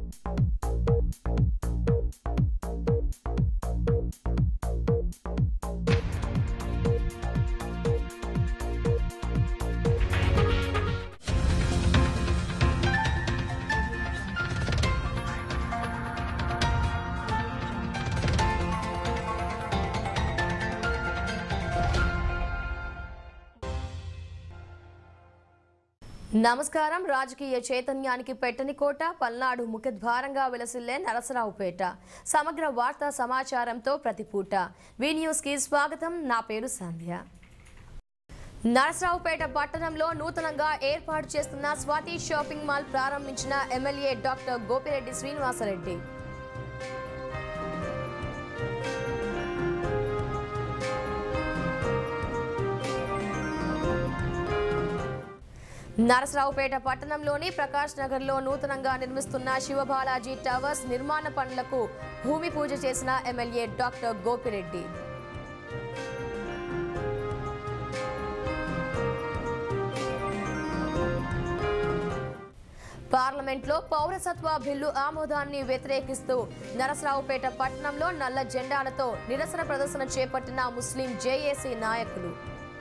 నమస్కారం రాజకీయ చైతన్యానికి పెట్టని కోట పల్నాడు ముఖద్వారంగా విలసిల్లే నరసరావుపేట సమగ్ర వార్తా సమాచారంతో ప్రతిపూట వి న్యూస్ కి స్వాగతం నా పేరు సంధ్య నరసరావుపేట పట్టణంలో నూతనంగా ఏర్పాటు చేస్తున్న స్వాతి షాపింగ్ మాల్ ప్రారంభించిన ఎమ్మెల్యే డాక్టర్ గోపిరెడ్డి శ్రీనివాసరెడ్డి నరసరావుపేట పట్టణంలోని ప్రకాష్ నగర్లో నూతనంగా నిర్మిస్తున్న శివబాలాజీ టవర్స్ నిర్మాణ పనులకు భూమి పూజ చేసిన ఎమ్మెల్యే డాక్టర్ గోపిరెడ్డి పార్లమెంట్లో పౌరసత్వ బిల్లు ఆమోదాన్ని వ్యతిరేకిస్తూ నరసరావుపేట పట్టణంలో నల్ల జెండాలతో నిరసన ప్రదర్శన చేపట్టిన ముస్లిం జేఏసీ నాయకులు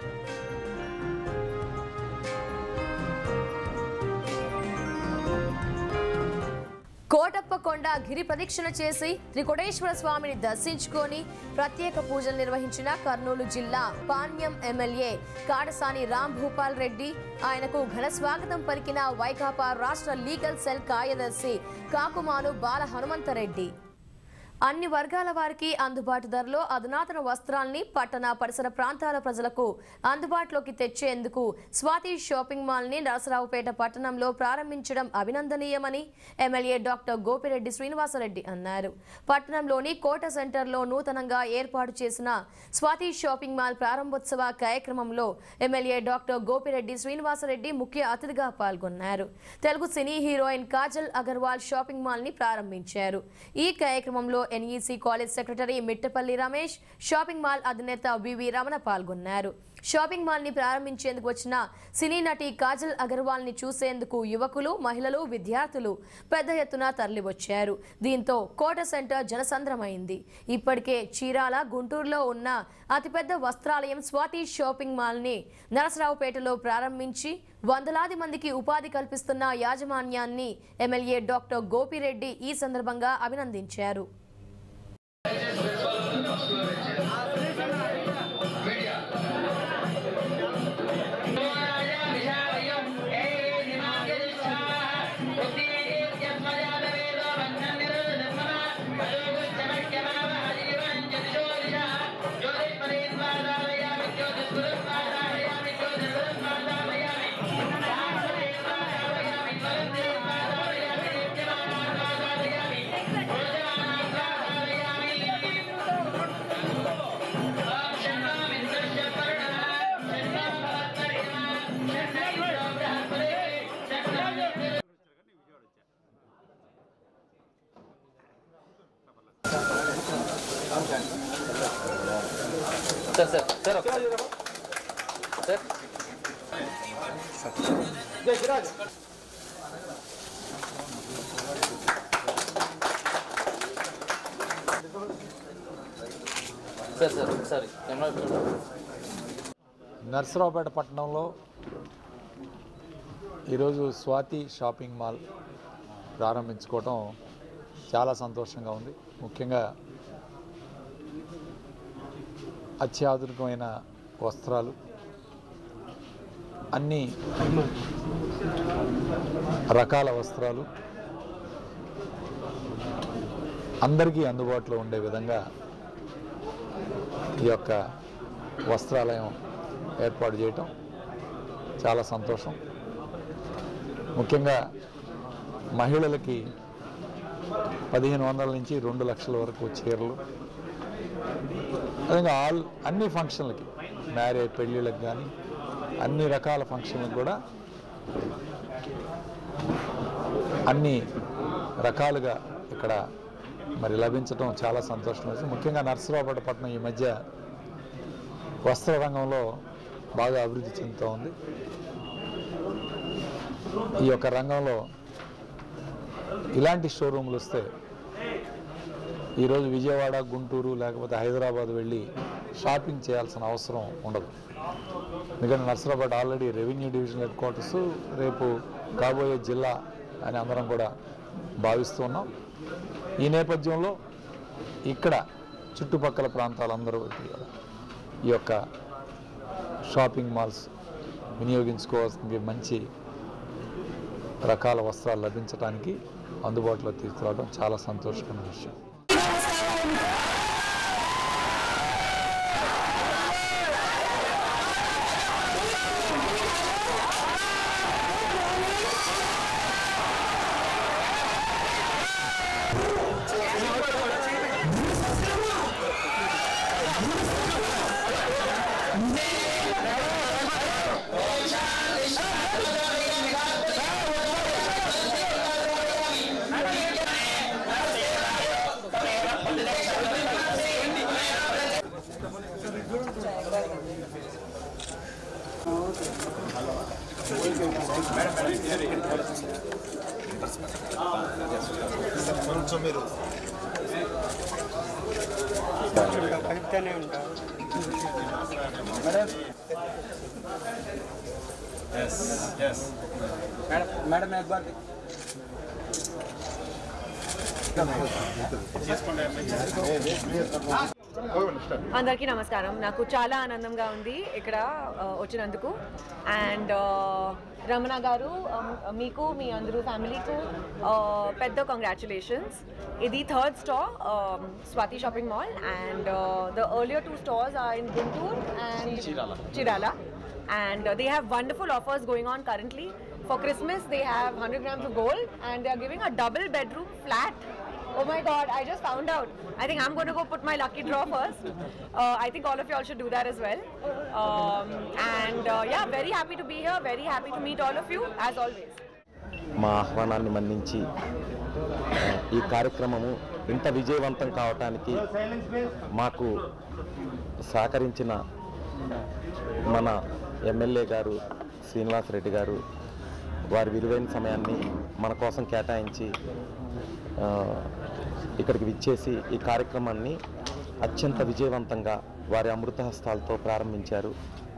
కోటప్పకొండ గిరి ప్రదక్షిణ చేసి త్రికోటేశ్వర స్వామిని దర్శించుకొని ప్రత్యేక పూజలు నిర్వహించిన కర్నూలు జిల్లా పాణ్యం ఎమ్మెల్యే కాడసాని రామ్ భూపాల్ రెడ్డి ఆయనకు ఘన స్వాగతం పలికిన వైకాపా రాష్ట్ర లీగల్ సెల్ కార్యదర్శి కాకుమాను బాల హనుమంతరెడ్డి అన్ని వర్గాల వారికి అందుబాటు ధరలో అధునాతన వస్త్రాల్ని పట్టణ పరిసర ప్రాంతాల ప్రజలకు అందుబాటులోకి తెచ్చేందుకు స్వాతి షాపింగ్ మాల్ ని నరసరావుపేట పట్టణంలో ప్రారంభించడం అభినందనీయమని ఎమ్మెల్యే డాక్టర్ గోపిరెడ్డి శ్రీనివాసరెడ్డి అన్నారు పట్టణంలోని కోట సెంటర్లో నూతనంగా ఏర్పాటు చేసిన స్వాతి షాపింగ్ మాల్ ప్రారంభోత్సవ కార్యక్రమంలో ఎమ్మెల్యే డాక్టర్ గోపిరెడ్డి శ్రీనివాసరెడ్డి ముఖ్య అతిథిగా పాల్గొన్నారు Telugu cine heroine Kajal Agarwal shopping mall ని ప్రారంభించారు ఈ కార్యక్రమంలో NEC college secretary Mittapalli Ramesh shopping mall అధినేత వివి రమణ పాల్గొన్నారు షాపింగ్ మాల్ ని ప్రారంభించేందుకు వచ్చిన సినీ నటి కాజల్ అగర్వాల్ ని చూసేందుకు యువకులు మహిళలు విద్యార్థులు పెద్ద ఎత్తున తరలివచ్చారు దీంతో కోట సెంటర్ జనసంద్రమైంది ఇప్పటికే చీరాల గుంటూరులో ఉన్న అతిపెద్ద వస్త్రాలయం స్వాతి షాపింగ్ మాల్ ని నరసరావుపేటలో ప్రారంభించి వందలాది మందికి ఉపాధి కల్పిస్తున్న యాజమాన్యాన్ని ఎమ్మెల్యే డాక్టర్ గోపిరెడ్డి ఈ సందర్భంగా అభినందించారు సార్ సార్ సార్ ఒకసారి సార్ సార్ సార్ ఒకసారి కెమెరా పెట్టండి. నర్సరావుపేట పట్టణంలో ఈరోజు స్వాతి షాపింగ్ మాల్ ప్రారంభించుకోవటం చాలా సంతోషంగా ఉంది ముఖ్యంగా అత్యాధునికమైన వస్త్రాలు అన్ని రకాల వస్త్రాలు అందరికీ అందుబాటులో ఉండే విధంగా ఈ యొక్క వస్త్రాలయం ఏర్పాటు చేయటం చాలా సంతోషం ముఖ్యంగా మహిళలకి పదిహేను వందల నుంచి రెండు లక్షల వరకు చీరలు అదేవిధంగా ఆల్ అన్ని ఫంక్షన్లకి మ్యారేజ్ పెళ్ళిళ్ళకి కానీ అన్ని రకాల ఫంక్షన్లకు కూడా అన్ని రకాలుగా ఇక్కడ మరి లభించడం చాలా సంతోషం వేసింది ముఖ్యంగా నర్సరావుపేట పట్టణం ఈ మధ్య వస్త్ర రంగంలో బాగా అభివృద్ధి చెందుతూ ఉంది ఈ యొక్క రంగంలో ఇలాంటి షోరూమ్లు వస్తే ఈరోజు విజయవాడ గుంటూరు లేకపోతే హైదరాబాద్ వెళ్ళి షాపింగ్ చేయాల్సిన అవసరం ఉండదు ఎందుకంటే Narsarabad already revenue division headquarters రేపు కాబోయే జిల్లా అని అందరం కూడా భావిస్తూ ఉన్నాం ఈ నేపథ్యంలో ఇక్కడ చుట్టుపక్కల ప్రాంతాలందరూ కూడా ఈ యొక్క షాపింగ్ మాల్స్ వినియోగించుకోవాల్సిన మంచి రకాల వస్త్రాలు లభించడానికి అందుబాటులో తీసుకురావడం చాలా సంతోషకరమైన విషయం కొంచెం మీరు బయటనే ఉంటారు మేడం एक बार అందరికీ నమస్కారం నాకు చాలా ఆనందంగా ఉంది ఇక్కడ ఆ, వచ్చినందుకు అండ్ రమణ గారు ఆ, మీకు మీ అందరూ ఫ్యామిలీకు ఆ, పెద్ద కంగ్రాచులేషన్స్ ఇది third star Swathi shopping mall and the earlier two stars are in Guntur and Chirala and uh, they have wonderful offers going on currently. For Christmas, they have 100 grams of gold and they are giving a double bedroom flat. Oh my god, I just found out. I think I'm going to go put my lucky draw first. Uh, I think all of y'all should do that as well. Um, and uh, yeah, very happy to be here, very happy to meet all of you as always. మా ఆహ్వానాన్ని మన్నించి ఆ, ఈ కార్యక్రమము ఇంత విజయవంతం కావటానికి మాకు సహకరించిన మన ఎమ్మెల్యే గారు శ్రీనివాస్ రెడ్డి గారు వారి విలువైన సమయాన్ని మన కోసం కేటాయించి ఆ, ఇక్కడికి విచ్చేసి ఈ కార్యక్రమాన్ని అత్యంత విజయవంతంగా వారి అమృత హస్తాలతో ప్రారంభించారు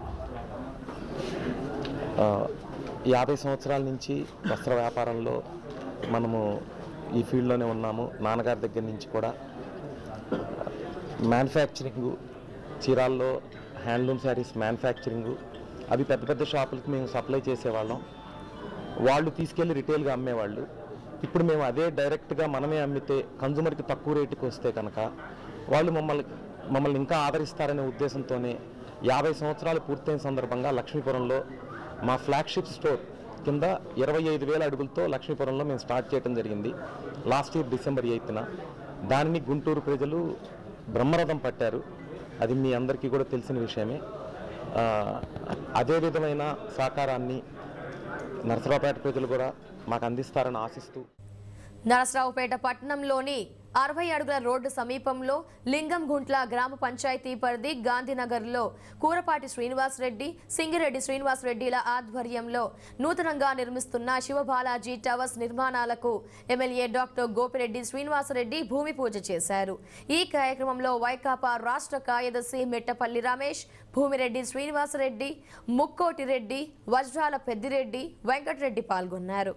ఆ, యాభై సంవత్సరాల నుంచి వస్త్ర వ్యాపారంలో మనము ఈ ఫీల్డ్లోనే ఉన్నాము నాన్నగారి దగ్గర నుంచి కూడా మ్యానుఫ్యాక్చరింగ్ చీరాల్లో హ్యాండ్లూమ్ శారీస్ మ్యానుఫ్యాక్చరింగ్ అవి పెద్ద పెద్ద షాపులకి మేము సప్లై చేసేవాళ్ళం వాళ్ళు తీసుకెళ్ళి రిటైల్గా అమ్మేవాళ్ళు ఇప్పుడు మేము అదే డైరెక్ట్గా మనమే అమ్మితే కన్జూమర్కి తక్కువ రేటుకి వస్తే కనుక వాళ్ళు మమ్మల్ని మమ్మల్ని ఇంకా ఆదరిస్తారనే ఉద్దేశంతోనే యాభై సంవత్సరాలు పూర్తయిన సందర్భంగా లక్ష్మీపురంలో మా ఫ్లాగ్షిప్ స్టోర్ కింద ఇరవై ఐదు వేల అడుగులతో లక్ష్మీపురంలో మేము స్టార్ట్ చేయడం జరిగింది లాస్ట్ ఇయర్ డిసెంబర్ ఎయిత్న దానిని గుంటూరు ప్రజలు బ్రహ్మరథం పట్టారు అది మీ అందరికీ కూడా తెలిసిన విషయమే ఆ, అదే విధమైన సహకారాన్ని నరసరావుపేట ప్రజలు కూడా మాకు అందిస్తారని ఆశిస్తూ నరసరావుపేట పట్టణంలోని అరవై అడుగుల రోడ్డు సమీపంలో లింగంగుంట్ల గ్రామ పంచాయతీ పరిధి గాంధీనగర్లో కూరపాటి శ్రీనివాసరెడ్డి సింగిరెడ్డి శ్రీనివాసరెడ్డిల ఆధ్వర్యంలో నూతనంగా నిర్మిస్తున్న శివబాలాజీ టవర్స్ నిర్మాణాలకు ఎమ్మెల్యే డాక్టర్ గోపిరెడ్డి శ్రీనివాసరెడ్డి భూమి పూజ చేశారు ఈ కార్యక్రమంలో వైకాపా రాష్ట్ర కార్యదర్శి మెట్టపల్లి రమేష్ భూమిరెడ్డి శ్రీనివాసరెడ్డి ముక్కోటి రెడ్డి వజ్రాల పెద్దిరెడ్డి వెంకటరెడ్డి పాల్గొన్నారు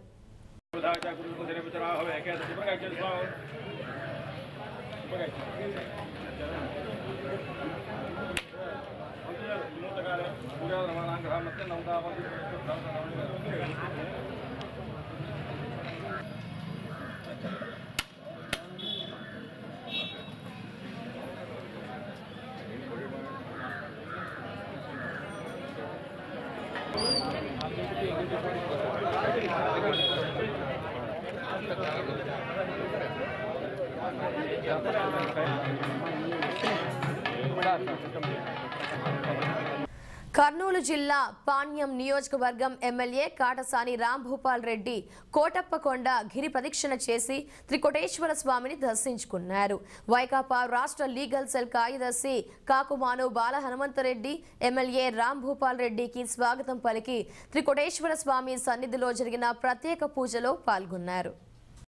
కర్నూలు జిల్లా పాణ్యం నియోజకవర్గం ఎమ్మెల్యే కాటసాని రాంభూపాల్ రెడ్డి కోటప్పకొండ గిరి ప్రదక్షిణ చేసి త్రికోటేశ్వర స్వామిని దర్శించుకున్నారు వైకాపా రాష్ట్ర లీగల్ సెల్ కార్యదర్శి కాకుమాను బాల హనుమంతరెడ్డి ఎమ్మెల్యే రాంభూపాల్ రెడ్డికి స్వాగతం పలికి త్రికోటేశ్వర స్వామి సన్నిధిలో జరిగిన ప్రత్యేక పూజలో పాల్గొన్నారు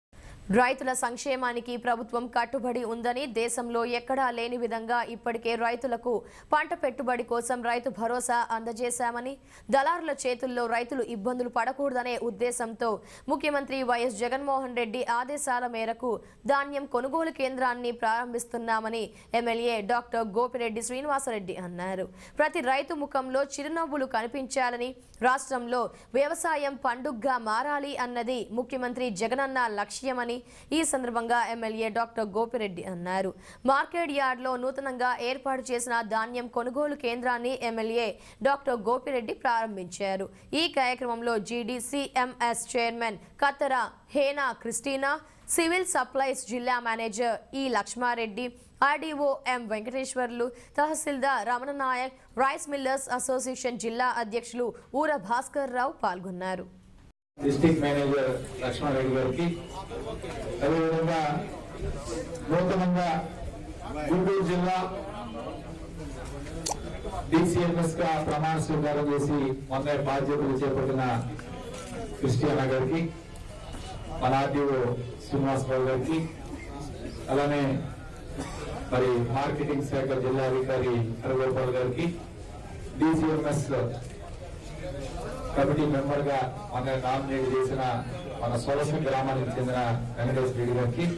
రైతుల సంక్షేమానికి ప్రభుత్వం కట్టుబడి ఉందని దేశంలో ఎక్కడా లేని విధంగా ఇప్పటికే రైతులకు పంట పెట్టుబడి కోసం రైతు భరోసా అందజేశామని దళారుల చేతుల్లో రైతులు ఇబ్బందులు పడకూడదనే ఉద్దేశంతో ముఖ్యమంత్రి వైఎస్ జగన్మోహన్ రెడ్డి ఆదేశాల మేరకు ధాన్యం కొనుగోలు కేంద్రాన్ని ప్రారంభిస్తున్నామని ఎమ్మెల్యే డాక్టర్ గోపిరెడ్డి శ్రీనివాసరెడ్డి అన్నారు ప్రతి రైతు ముఖంలో చిరునవ్వులు కనిపించాలని రాష్ట్రంలో వ్యవసాయం పండుగగా మారాలి అన్నది ముఖ్యమంత్రి జగనన్న లక్ష్యమని ఈ సందర్భంగా ఎమ్మెల్యే డాక్టర్ గోపిరెడ్డి అన్నారు మార్కెట్ యార్డ్లో నూతనంగా ఏర్పాటు చేసిన ధాన్యం కొనుగోలు కేంద్రాన్ని ఎమ్మెల్యే డాక్టర్ గోపిరెడ్డి ప్రారంభించారు ఈ కార్యక్రమంలో GDCMS chairman Kathara Hena Christina civil supplies జిల్లా manager E Lakshmareddy RDO M Venkateswarlu తహసీల్దార్ Ramana Nayak rice millers association జిల్లా అధ్యక్షులు ఊర భాస్కర్ రావు పాల్గొన్నారు డిస్టిక్ మేనేజర్ లక్ష్మారెడ్డి గారికి అదేవిధంగా నూతనంగా గుంటూరు జిల్లా డిసిఎంఎస్ గా ప్రమాణ స్వీకారం చేసి మొన్న బాధ్యతలు చేపట్టిన క్రిస్టియానా గారికి మన ఆర్టీఓ శ్రీనివాసరావు గారికి అలానే మరి మార్కెటింగ్ శాఖ జిల్లా అధికారి హరగోపాల్ గారికి డిసిఎంఎస్ కమిటీ మెంబర్ గా మన నామినేట్ చేసిన మన సొలస గ్రామానికి చెందిన వెంకటేశ్వర రెడ్డి గారికి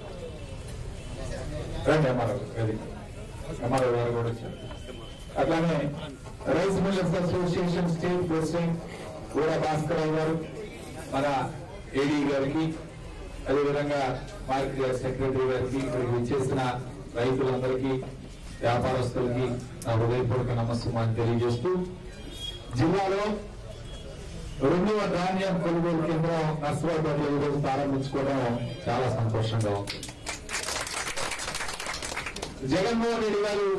రండి ఎంఆర్ఓ గది ఎంఆర్ఓ గారు కూడా వచ్చారు అట్లానే rice millers association state president కూడా భాస్కర్ రావు గారు మన ఏడీ గారికి అదేవిధంగా మార్కెట్ సెక్రటరీ గారికి ఇక్కడికి విచ్చేసిన రైతులందరికీ వ్యాపారస్తులకి నా హృదయపూర్వక నమస్కారం తెలియజేస్తూ జిల్లాలో రెండవ ధాన్యం కొనుగోలు కేంద్రం నర్సరావుపేటలో ఈరోజు ప్రారంభించుకోవడం చాలా సంతోషంగా ఉంది జగన్మోహన్ రెడ్డి గారు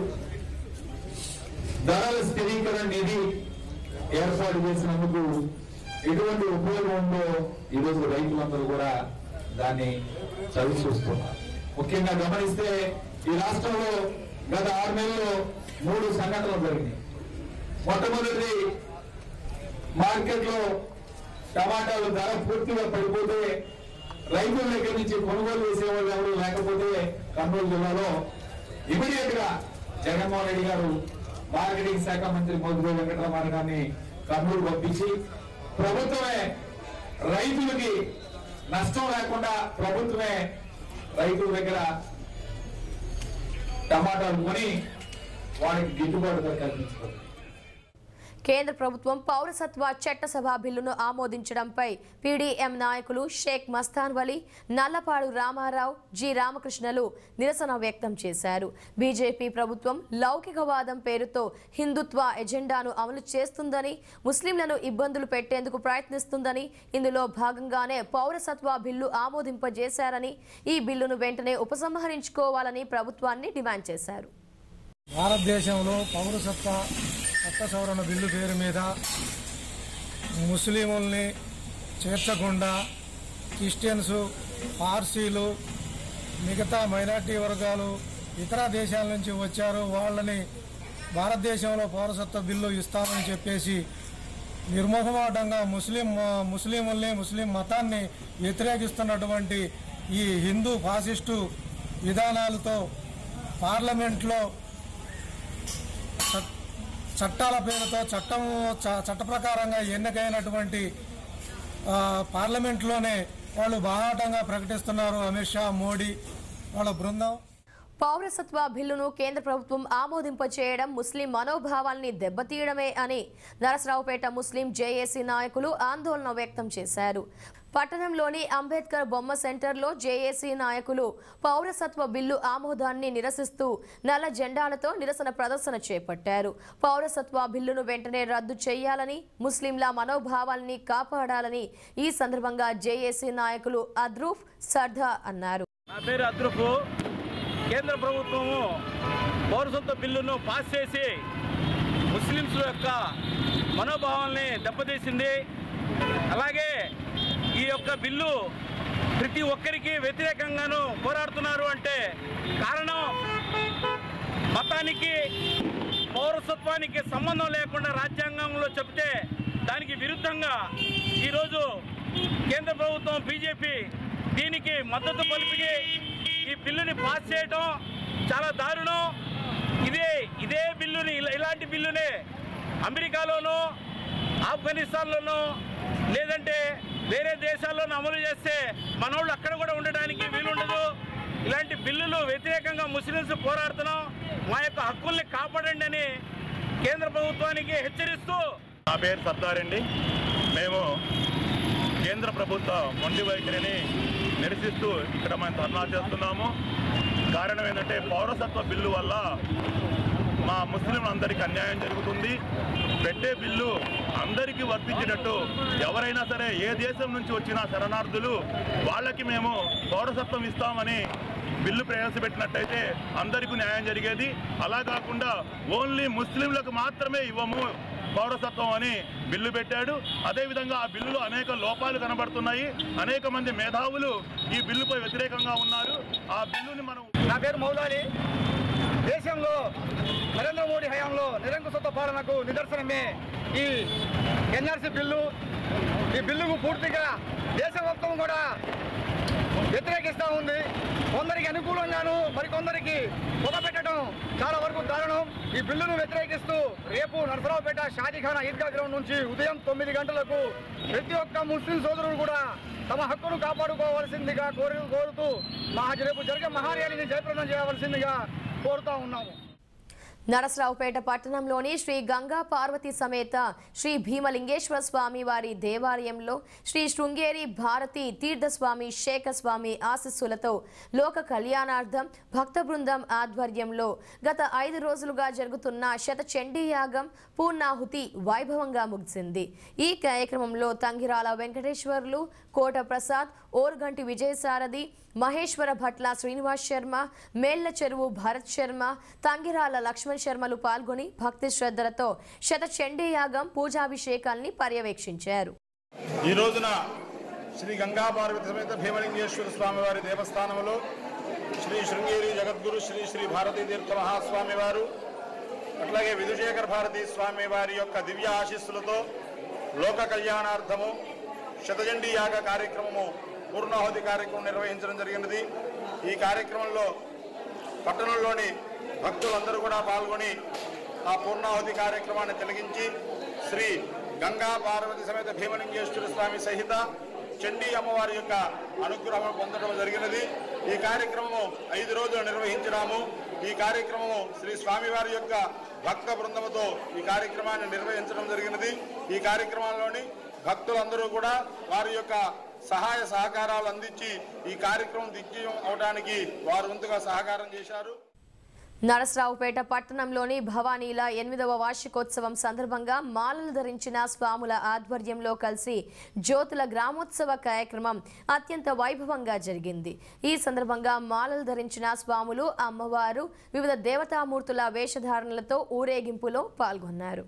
ధరల స్థిరీకరణ నిధి ఏర్పాటు చేసినందుకు ఎటువంటి ఉపయోగం ఉందో ఈరోజు రైతులందరూ కూడా దాన్ని చవి చూస్తున్నారు ముఖ్యంగా గమనిస్తే ఈ రాష్ట్రంలో గత ఆరు నెలల్లో మూడు సంఘటనలు జరిగినాయి మొట్టమొదటిది మార్కెట్ లో టమాటాలు ధర పూర్తిగా పడిపోతే రైతుల దగ్గర నుంచి కొనుగోలు చేసేవాళ్ళు ఎవరు లేకపోతే కర్నూలు జిల్లాలో ఇమీడియట్ గా జగన్మోహన్ రెడ్డి గారు మార్కెటింగ్ శాఖ మంత్రి మోదీ వెంకటరమణ గారిని కర్నూలు పంపించి ప్రభుత్వమే రైతులకి నష్టం లేకుండా ప్రభుత్వమే రైతుల దగ్గర టమాటాలు కొని వాడికి గిట్టుబాటు ధర కల్పించుకోవాలి కేంద్ర ప్రభుత్వం పౌరసత్వ చట్టసభ బిల్లును ఆమోదించడంపై పీడీఎం నాయకులు షేక్ మస్తాన్ వలి నల్లపాడు రామారావు జి రామకృష్ణలు నిరసన వ్యక్తం చేశారు బీజేపీ ప్రభుత్వం లౌకికవాదం పేరుతో హిందుత్వ ఎజెండాను అమలు చేస్తుందని ముస్లింలను ఇబ్బందులు పెట్టేందుకు ప్రయత్నిస్తుందని ఇందులో భాగంగానే పౌరసత్వ బిల్లు ఆమోదింపజేశారని ఈ బిల్లును వెంటనే ఉపసంహరించుకోవాలని ప్రభుత్వాన్ని డిమాండ్ చేశారు భారతదేశంలో పౌరసత్వ చట్ట సవరణ బిల్లు పేరు మీద ముస్లింల్ని చేర్చకుండా క్రిస్టియన్స్ పార్సీలు మిగతా మైనార్టీ వర్గాలు ఇతర దేశాల నుంచి వచ్చారు వాళ్ళని భారతదేశంలో పౌరసత్వ బిల్లు ఇస్తామని చెప్పేసి నిర్మోహమాటంగా ముస్లిం ముస్లింల్ని ముస్లిం మతాన్ని వ్యతిరేకిస్తున్నటువంటి ఈ హిందూ ఫాసిస్టు విధానాలతో పార్లమెంట్లో చట్- చట్టాల పేరుతో చట్టం చ- చట్ట ప్రకారంగా ఎన్నికైనటువంటి ఆ, పార్లమెంట్లోనే వాళ్ళు బాహాటంగా ప్రకటిస్తున్నారు అమిత్ షా మోడీ వాళ్ళ బృందం పౌరసత్వ బిల్లును కేంద్ర ప్రభుత్వం ఆమోదింపచేయడం ముస్లిం మనోభావాల్ని దెబ్బతీయడమే అని నరసరావుపేట ముస్లిం జేఏసీ నాయకులు ఆందోళన వ్యక్తం చేశారు పట్టణంలోని అంబేద్కర్ బొమ్మ సెంటర్లో జేఏసీ నాయకులు పౌరసత్వ బిల్లు ఆమోదాన్ని నిరసిస్తూ నల్ల జెండాలతో నిరసన ప్రదర్శన చేపట్టారు పౌరసత్వ బిల్లును వెంటనే రద్దు చేయాలని ముస్లింల మనోభావాల్ని కాపాడాలని ఈ సందర్భంగా జేఏసీ నాయకులు అద్రూఫ్ సర్దా అన్నారు నా పేరు అద్రుపు కేంద్ర ప్రభుత్వము పౌరసత్వ బిల్లును పాస్ చేసి ముస్లింస్ యొక్క మనోభావాల్ని దెబ్బతీసింది అలాగే ఈ యొక్క బిల్లు ప్రతి ఒక్కరికి వ్యతిరేకంగాను పోరాడుతున్నారు అంటే కారణం మతానికి పౌరసత్వానికి సంబంధం లేకుండా రాజ్యాంగంలో చెబితే దానికి విరుద్ధంగా ఈరోజు కేంద్ర ప్రభుత్వం బీజేపీ దీనికి మద్దతు పలిపి ఈ బిల్లుని పాస్ చేయడం చాలా దారుణం ఇదే ఇదే బిల్లుని ఇలా- ఇలాంటి బిల్లునే అమెరికాలోనూ ఆఫ్ఘనిస్తాన్లోనూ లేదంటే వేరే దేశాల్లోనూ అమలు చేస్తే మనోళ్ళు అక్కడ కూడా ఉండడానికి వీలుండదు ఇలాంటి బిల్లులు వ్యతిరేకంగా ముస్లింస్ పోరాడుతున్నాం మా యొక్క హక్కుల్ని కాపాడండి అని కేంద్ర ప్రభుత్వానికి హెచ్చరిస్తూ నా పేరు సర్దారండి మేము కేంద్ర ప్రభుత్వ మొండి వైఖరిని నిరసిస్తూ ఇక్కడ మేము ధర్నా చేస్తున్నాము కారణం ఏంటంటే పౌరసత్వ బిల్లు వల్ల మా ముస్లింలందరికీ అన్యాయం జరుగుతుంది పెట్టే బిల్లు అందరికీ వర్తించేటట్టు ఎవరైనా సరే ఏ దేశం నుంచి వచ్చిన శరణార్థులు వాళ్ళకి మేము పౌరసత్వం ఇస్తామని బిల్లు ప్రవేశపెట్టినట్టయితే అందరికీ న్యాయం జరిగేది అలా కాకుండా ఓన్లీ ముస్లింలకు మాత్రమే ఇవ్వము పౌరసత్వం అని బిల్లు పెట్టాడు అదేవిధంగా ఆ బిల్లులో అనేక లోపాలు కనబడుతున్నాయి అనేక మంది మేధావులు ఈ బిల్లుపై వ్యతిరేకంగా ఉన్నారు ఆ బిల్లుని మనం నా పేరు మౌలాలి దేశంలో నరేంద్ర మోడీ హయాంలో నిరంకుశత్వ పాలనకు నిదర్శనమే ఈ ఎన్ఆర్సీ బిల్లు ఈ బిల్లుకు పూర్తిగా దేశవ్యాప్తం కూడా వ్యతిరేకిస్తూ ఉంది కొందరికి అనుకూలంగాను మరికొందరికి పొగపెట్టడం చాలా వరకు దారుణం ఈ బిల్లును వ్యతిరేకిస్తూ రేపు నరసరావుపేట షాదీఖానా ఈద్గా గ్రౌండ్ నుంచి ఉదయం తొమ్మిది గంటలకు ప్రతి ఒక్క ముస్లిం సోదరులు కూడా తమ హక్కును కాపాడుకోవాల్సిందిగా కోరు కోరుతూ మా రేపు జరిగే మహార్యాలిని జయప్రదం చేయవలసిందిగా కోరుతా ఉన్నాము నరసరావుపేట పట్టణంలోని శ్రీ గంగా పార్వతి సమేత శ్రీ భీమలింగేశ్వర స్వామి వారి దేవాలయంలో శ్రీ శృంగేరి భారతి తీర్థస్వామి శేఖస్వామి ఆశస్సులతో లోక కళ్యాణార్థం భక్త బృందం ఆధ్వర్యంలో గత ఐదు రోజులుగా జరుగుతున్న శత చండీ యాగం పూర్ణాహుతి వైభవంగా ముగిసింది ఈ కార్యక్రమంలో తంగిరాల వెంకటేశ్వర్లు కోట ప్రసాద్ ఓర్గంటి విజయసారథి మహేశ్వర భట్ల శ్రీనివాస్ శర్మ మేళ్ల చెరువు భరత్ శర్మ తంగిరాల లక్ష్మణ్ శర్మలు పాల్గొని భక్తి శ్రద్ధలతో శత చండీ యాగం పూజాభిషేకాల్ని పర్యవేక్షించారు ఈ రోజున శ్రీ గంగా పార్వతి సమేత భీమలింగేశ్వర స్వామి వారి దేవస్థానంలో శ్రీ శృంగేరి జగద్గురు శ్రీ శ్రీ భారతీ తీర్థ మహాస్వామి వారు అట్లాగే విధుశేఖర భారతీ స్వామి వారి యొక్క దివ్య ఆశీస్సులతో లోక కళ్యాణార్థము శతజండి యాగ కార్యక్రమము పూర్ణాహుతి కార్యక్రమం నిర్వహించడం జరిగినది ఈ కార్యక్రమంలో పట్టణంలోని భక్తులందరూ కూడా పాల్గొని ఆ పూర్ణాహుతి కార్యక్రమాన్ని తిలగించి శ్రీ గంగా పార్వతి సమేత భీమలింగేశ్వర స్వామి సహిత చండీ అమ్మవారి యొక్క అనుగ్రహం పొందడం జరిగినది ఈ కార్యక్రమము ఐదు రోజులు నిర్వహించినాము ఈ కార్యక్రమము శ్రీ స్వామివారి యొక్క భక్త బృందముతో ఈ కార్యక్రమాన్ని నిర్వహించడం జరిగినది ఈ కార్యక్రమంలోని భక్తులందరూ కూడా వారి యొక్క సహాయ సహకారాలు అందించి ఈ కార్యక్రమం దిగ్విజయం అవడానికి వారు వంతుగా సహకారం చేశారు నరసరావుపేట పట్టణంలోని భవానీల ఎనిమిదవ వార్షికోత్సవం సందర్భంగా మాలలు ధరించిన స్వాముల ఆధ్వర్యంలో కలిసి జ్యోతుల గ్రామోత్సవ కార్యక్రమం అత్యంత వైభవంగా జరిగింది ఈ సందర్భంగా మాలలు ధరించిన స్వాములు అమ్మవారు వివిధ దేవతామూర్తుల వేషధారణలతో ఊరేగింపులో పాల్గొన్నారు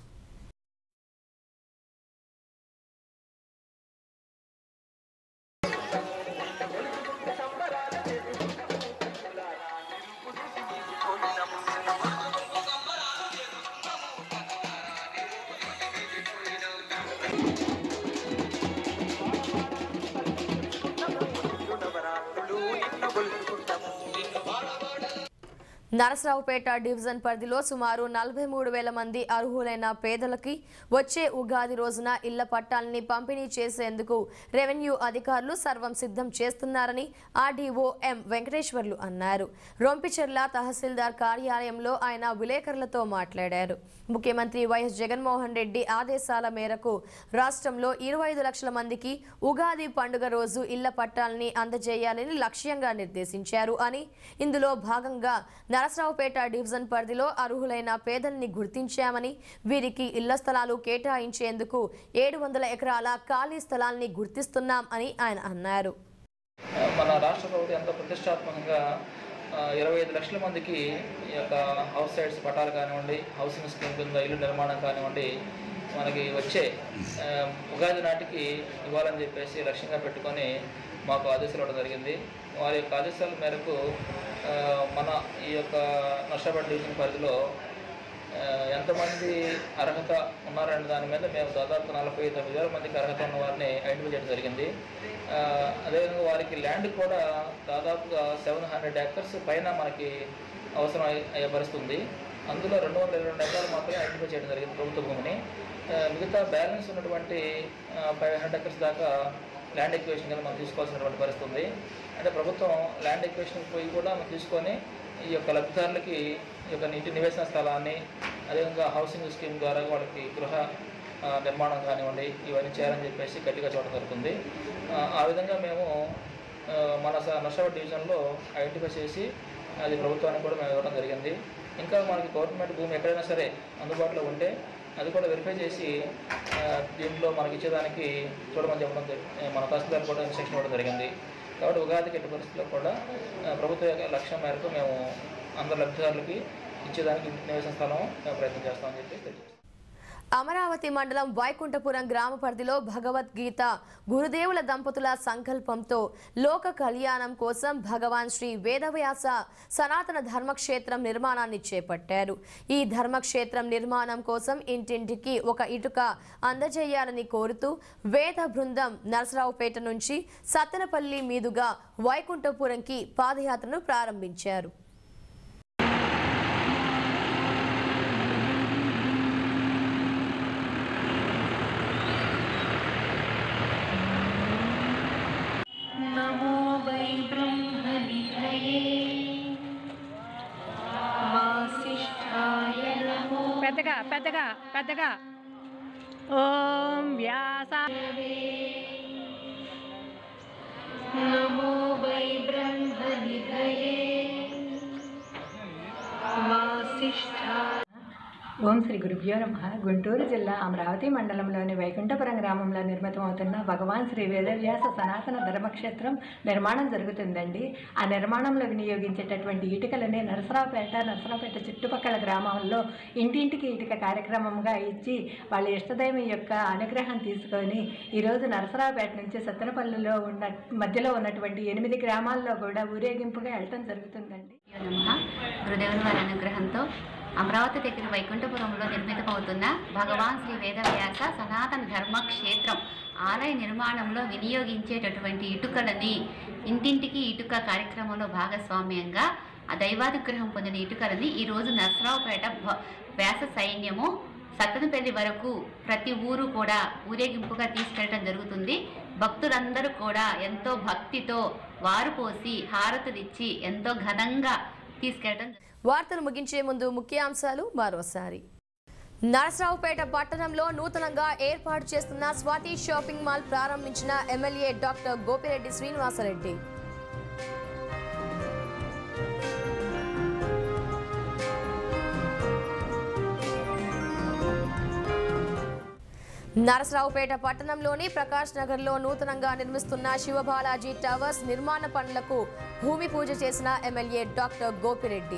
నరసరావుపేట డివిజన్ పరిధిలో సుమారు నలభై మూడు వేల మంది అర్హులైన పేదలకి వచ్చే ఉగాది రోజున ఇళ్ల పట్టాలని పంపిణీ చేసేందుకు రెవెన్యూ అధికారులు సర్వం సిద్ధం చేస్తున్నారని ఆర్డీఓ ఎం వెంకటేశ్వర్లు అన్నారు రొంపిచెర్ల తహసీల్దార్ కార్యాలయంలో ఆయన విలేకరులతో మాట్లాడారు ముఖ్యమంత్రి వైఎస్ జగన్మోహన్ రెడ్డి ఆదేశాల మేరకు రాష్ట్రంలో ఇరవై ఐదు లక్షల మందికి ఉగాది పండుగ రోజు ఇళ్ల పట్టాలని అందజేయాలని లక్ష్యంగా నిర్దేశించారు అని ఇందులో భాగంగా నరసరావుపేట డివిజన్ పరిధిలో అర్హులైన పేదల్ని గుర్తించామని వీరికి ఇళ్ల స్థలాలు కేటాయించేందుకు ఏడు వందల ఎకరాల ఖాళీ స్థలాల్ని గుర్తిస్తున్నాం అని ఆయన అన్నారు మన రాష్ట్ర ప్రభుత్వం ఎంతో ప్రతిష్టాత్మకంగా ఆ, ఇరవై ఐదు లక్షల మందికి ఈ యొక్క హౌస్ సైడ్స్ పట్టాలు కానివ్వండి హౌసింగ్ స్కీమ్ కింద ఇల్లు నిర్మాణం కానివ్వండి మనకి వచ్చే ఆ, ఉగాది నాటికి ఇవ్వాలని చెప్పేసి లక్ష్యంగా పెట్టుకొని మాకు ఆదేశాలు ఇవ్వడం జరిగింది వారి యొక్క ఆదేశాల మేరకు ఆ, మన ఈ యొక్క నర్సాపేట డివిజన్ పరిధిలో ఆ, ఎంతమంది అర్హత ఉన్నారనే దాని మీద మేము దాదాపు నలభై తొమ్మిది వేల మందికి అర్హత ఉన్న వారిని ఐడెంటిఫై చేయడం జరిగింది ఆ, అదేవిధంగా వారికి ల్యాండ్ కూడా దాదాపుగా సెవెన్ హండ్రెడ్ ఏకర్స్ పైన మనకి అవసరం అయ్యే- అయ్యే పరిస్థితి ఉంది అందులో రెండు వందల ఇరవై రెండు ఎకరాలు మాత్రమే ఐడెంటిఫై చేయడం జరిగింది ప్రభుత్వ భూమిని ఆ, మిగతా బ్యాలెన్స్ ఉన్నటువంటి ఫైవ్ హండ్రెడ్ ఎకర్స్ దాకా ల్యాండ్ ఎక్వేషన్ కింద మనం తీసుకోవాల్సినటువంటి పరిస్థితి ఉంది అంటే ప్రభుత్వం ల్యాండ్ ఎక్వేషన్ పోయి కూడా మనం తీసుకొని ఈ యొక్క లబ్ధిదారులకి ఈ యొక్క నీటి నివేశన స్థలాన్ని అదేవిధంగా హౌసింగ్ స్కీమ్ ద్వారా వాళ్ళకి గృహ ఆ, నిర్మాణం కానివ్వండి ఇవన్నీ చేయాలని చెప్పేసి గట్టిగా చూడడం జరుగుతుంది ఆ, ఆ విధంగా మేము ఆ, మన స- నర్సాబాద్ డివిజన్లో ఐడెంటిఫై చేసి అది ప్రభుత్వానికి కూడా మేము ఇవ్వడం జరిగింది ఇంకా మనకి గవర్నమెంట్ భూమి ఎక్కడైనా సరే అందుబాటులో ఉంటే అది కూడా వెరిఫై చేసి ఆ, దీంట్లో మనకి ఇచ్చేదానికి చూడమని చెప్పడం జరి- మన తహసీల్దార్ కూడా ఇన్స్ట్రక్షన్ ఇవ్వడం జరిగింది కాబట్టి ఉగాదికి ఎట్టి పరిస్థితుల్లో కూడా ఆ, ప్రభుత్వ యొక్క లక్ష్యం మేరకు మేము అందరు లబ్ధిదారులకి ఇచ్చేదానికి ఇంటి నివేశన స్థలం మేము ప్రయత్నం చేస్తామని చెప్పి తెలియజేస్తాం అమరావతి మండలం వైకుంఠపురం గ్రామ పరిధిలో భగవద్గీత గురుదేవుల దంపతుల సంకల్పంతో లోక కళ్యాణం కోసం భగవాన్ శ్రీ వేదవ్యాస సనాతన ధర్మక్షేత్రం నిర్మాణాన్ని చేపట్టారు ఈ ధర్మక్షేత్రం నిర్మాణం కోసం ఇంటింటికి ఒక ఇటుక అందజేయాలని కోరుతూ వేద బృందం నరసరావుపేట నుంచి సత్తెనపల్లి మీదుగా వైకుంఠపురంకి పాదయాత్రను ప్రారంభించారు नमो वै ब्रह्मनिधये वासिष्ठाय नमो పెద్దగా పెద్దగా పెద్దగా ఓం వ్యాస नमो वै ब्रह्मनिधये वासिष्ठाय ఓం శ్రీ గురుభ్యో నమ గుంటూరు జిల్లా అమరావతి మండలంలోని వైకుంఠపురం గ్రామంలో నిర్మితమవుతున్న భగవాన్ శ్రీ వేదవ్యాస సనాతన ధర్మక్షేత్రం నిర్మాణం జరుగుతుందండి ఆ నిర్మాణంలో వినియోగించేటటువంటి ఇటుకలని నరసరావుపేట నరసరావుపేట చుట్టుపక్కల గ్రామాల్లో ఇంటింటికి ఇటుక కార్యక్రమంగా ఇచ్చి వాళ్ళ ఇష్టదైవం యొక్క అనుగ్రహం తీసుకొని ఈరోజు నరసరావుపేట నుంచి సత్తెనపల్లిలో ఉన్న మధ్యలో ఉన్నటువంటి ఎనిమిది గ్రామాల్లో కూడా ఊరేగింపుగా వెళ్ళటం జరుగుతుందండి నమః గురుదేవుని వారి అనుగ్రహంతో అమరావతి దగ్గర వైకుంఠపురంలో నిర్మితమవుతున్న భగవాన్ శ్రీ వేదవ్యాస సనాతన ధర్మ క్షేత్రం ఆలయ నిర్మాణంలో వినియోగించేటటువంటి ఇటుకలని ఇంటింటికి ఇటుక కార్యక్రమంలో భాగస్వామ్యంగా ఆ దైవానుగ్రహం పొందిన ఇటుకలని ఈరోజు నర్సరావుపేట భ- వ్యాస సైన్యము సత్తనపల్లి వరకు ప్రతి ఊరు కూడా ఊరేగింపుగా తీసుకెళ్ళడం జరుగుతుంది భక్తులందరూ కూడా ఎంతో భక్తితో వారు పోసి హారతులిచ్చి ఎంతో ఘనంగా తీసుకెళ్ళడం వార్తలు ముగించే ముందు ముఖ్యాంశాలు మరోసారి నరసరావుపేట పట్టణంలో నూతనంగా ఏర్పాటు చేస్తున్న స్వాతి షాపింగ్ మాల్ ప్రారంభించిన ఎమ్మెల్యే డాక్టర్ గోపిరెడ్డి శ్రీనివాసరెడ్డి నరసరావుపేట పట్టణంలోని ప్రకాష్ నగర్లో నూతనంగా నిర్మిస్తున్న శివబాలాజీ టవర్స్ నిర్మాణ పనులకు భూమి పూజ చేసిన ఎమ్మెల్యే డాక్టర్ గోపిరెడ్డి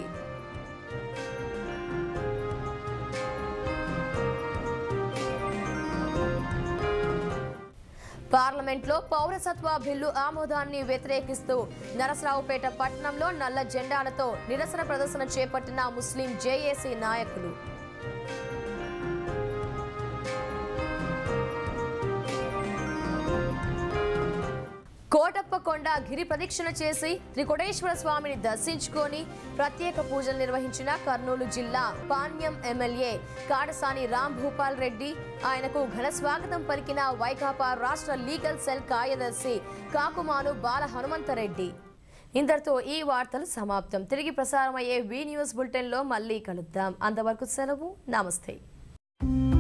పార్లమెంట్లో పౌరసత్వ బిల్లు ఆమోదాన్ని వ్యతిరేకిస్తూ నరసరావుపేట పట్టణంలో నల్ల జెండాలతో నిరసన ప్రదర్శన చేపట్టిన ముస్లిం జేఏసీ నాయకులు కోటప్పకొండ గిరి ప్రదక్షిణ చేసి త్రికోటేశ్వర స్వామిని దర్శించుకొని ప్రత్యేక పూజలు నిర్వహించిన కర్నూలు జిల్లా పాణ్యం ఎమ్మెల్యే కాడసాని రామ్ భూపాల్ రెడ్డి ఆయనకు ఘన స్వాగతం పలికిన వైకాపా రాష్ట్ర లీగల్ సెల్ కార్యదర్శి కాకుమాను బాల హనుమంతరెడ్డి ఇంతటితో ఈ వార్తలు సమాప్తం తిరిగి ప్రసారమయ్యే వి న్యూస్ బులెటిన్లో మళ్ళీ కలుద్దాం అంతవరకు సెలవు నమస్తే